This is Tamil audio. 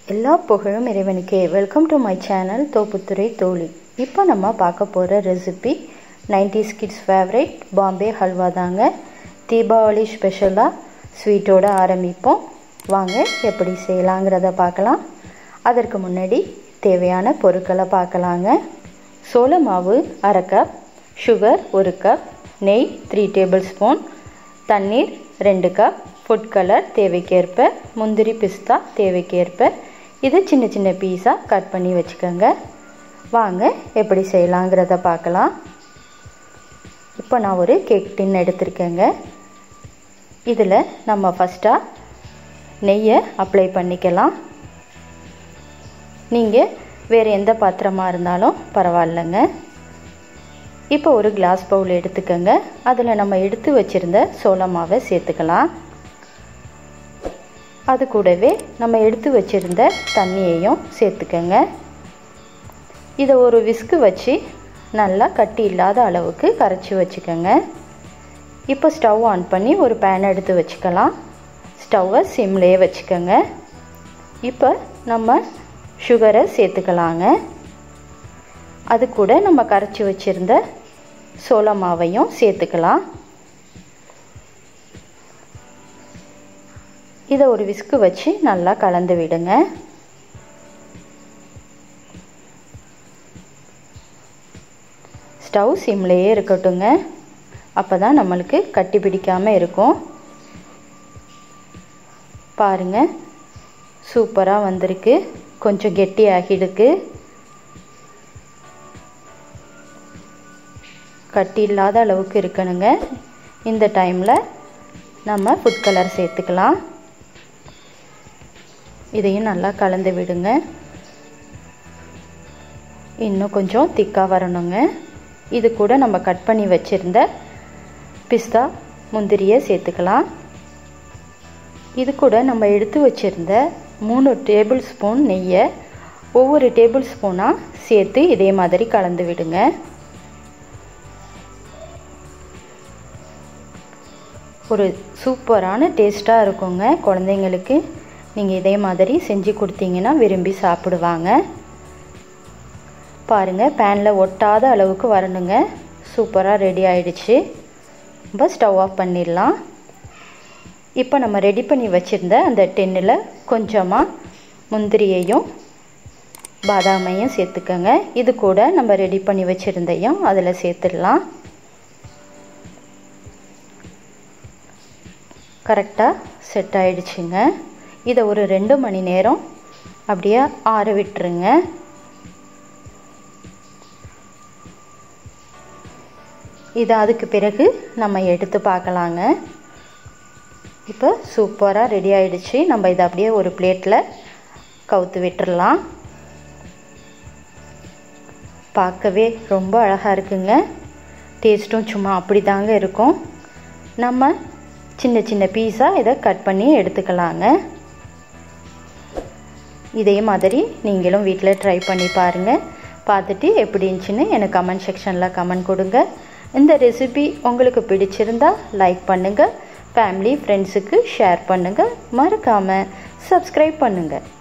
எல்லா புகழும் இறைவனுக்கே welcome to my channel Thopputhurai தோழி இப்போ நம்ம பார்க்க போகிற recipe nineties kids favourite Bombay halwa தாங்க தீபாவளி ஸ்பெஷலாக ஸ்வீட்டோட ஆரம்பிப்போம் வாங்க எப்படி செய்யலாங்கிறத பார்க்கலாம் அதற்கு முன்னாடி தேவையான பொருட்களை பார்க்கலாங்க சோள மாவு அரை கப் சுகர் ஒரு கப் நெய் த்ரீ டேபிள் ஸ்பூன் தண்ணீர் ரெண்டு கப் ஃபுட் கலர் தேவைக்கேற்ப முந்திரி பிஸ்தா தேவைக்கேற்ப இது சின்ன சின்ன பீஸாக கட் பண்ணி வச்சுக்கோங்க வாங்க எப்படி செய்யலாங்கிறத பார்க்கலாம் இப்போ நான் ஒரு கேக் டின் எடுத்திருக்கேங்க இதில் நம்ம ஃபஸ்ட்டாக நெய்யை அப்ளை பண்ணிக்கலாம் நீங்கள் வேறு எந்த பாத்திரமாக இருந்தாலும் பரவாயில்லைங்க இப்போ ஒரு கிளாஸ் பவுல் எடுத்துக்கோங்க அதில் நம்ம எடுத்து வச்சுருந்த சோள மாவை சேர்த்துக்கலாம் அது கூடவே நம்ம எடுத்து வச்சுருந்த தண்ணியையும் சேர்த்துக்கோங்க இதை ஒரு விஸ்கு வச்சு நல்லா கட்டி இல்லாத அளவுக்கு கரைச்சி வச்சுக்கோங்க இப்போ ஸ்டவ் ஆன் பண்ணி ஒரு பேன் எடுத்து வச்சுக்கலாம் ஸ்டவ்வை சிம்லேயே வச்சுக்கோங்க இப்போ நம்ம சுகரை சேர்த்துக்கலாங்க அது கூட நம்ம கரைச்சி வச்சுருந்த சோள மாவையும் சேர்த்துக்கலாம் இதை ஒரு விஸ்கு வச்சு நல்லா கலந்து விடுங்க ஸ்டவ் சிம்லேயே இருக்கட்டுங்க அப்போ தான் நம்மளுக்கு கட்டி பிடிக்காமல் இருக்கும் பாருங்கள் சூப்பராக வந்திருக்கு கொஞ்சம் கெட்டி ஆகிடுக்கு கட்டி இல்லாத அளவுக்கு இருக்கணுங்க இந்த டைமில் நம்ம ஃபுட் கலர் சேர்த்துக்கலாம் இதையும் நல்லா கலந்து விடுங்க இன்னும் கொஞ்சம் திக்காக வரணுங்க இது கூட நம்ம கட் பண்ணி வச்சுருந்த பிஸ்தா முந்திரியை சேர்த்துக்கலாம் இது கூட நம்ம எடுத்து வச்சுருந்த மூணு டேபிள் ஸ்பூன் நெய்யை ஒவ்வொரு டேபிள் ஸ்பூனாக சேர்த்து இதே மாதிரி கலந்து விடுங்க ஒரு சூப்பரான டேஸ்ட்டாக இருக்குங்க குழந்தைங்களுக்கு நீங்கள் இதே மாதிரி செஞ்சு கொடுத்தீங்கன்னா விரும்பி சாப்பிடுவாங்க பாருங்கள் பேனில் ஒட்டாத அளவுக்கு வரணுங்க சூப்பராக ரெடி ஆயிடுச்சு இப்போ ஸ்டவ் ஆஃப் பண்ணிடலாம் இப்போ நம்ம ரெடி பண்ணி வச்சுருந்த அந்த டென்னில் கொஞ்சமாக முந்திரியையும் பாதாமையும் சேர்த்துக்கோங்க இது கூட நம்ம ரெடி பண்ணி வச்சுருந்தையும் அதில் சேர்த்துடலாம் கரெக்டாக செட் ஆயிடுச்சுங்க இதை ஒரு ரெண்டு மணி நேரம் அப்படியே ஆற விட்டுருங்க இதை அதுக்கு பிறகு நம்ம எடுத்து பார்க்கலாங்க இப்போ சூப்பராக ரெடி ஆயிடுச்சு நம்ம இதை அப்படியே ஒரு பிளேட்டில் கவுத்து விட்டுறலாம் பார்க்கவே ரொம்ப அழகாக இருக்குங்க டேஸ்ட்டும் சும்மா அப்படி தாங்க இருக்கும் நம்ம சின்ன சின்ன பீஸாக இதை கட் பண்ணி எடுத்துக்கலாங்க இதே மாதிரி நீங்களும் வீட்டில் ட்ரை பண்ணி பாருங்கள் பார்த்துட்டு எப்படி இருந்துச்சுன்னு எனக்கு கமெண்ட் செக்ஷனில் கமெண்ட் கொடுங்க இந்த ரெசிபி உங்களுக்கு பிடிச்சிருந்தா லைக் பண்ணுங்கள் ஃபேமிலி ஃப்ரெண்ட்ஸுக்கு ஷேர் பண்ணுங்கள் மறக்காமல் சப்ஸ்கிரைப் பண்ணுங்கள்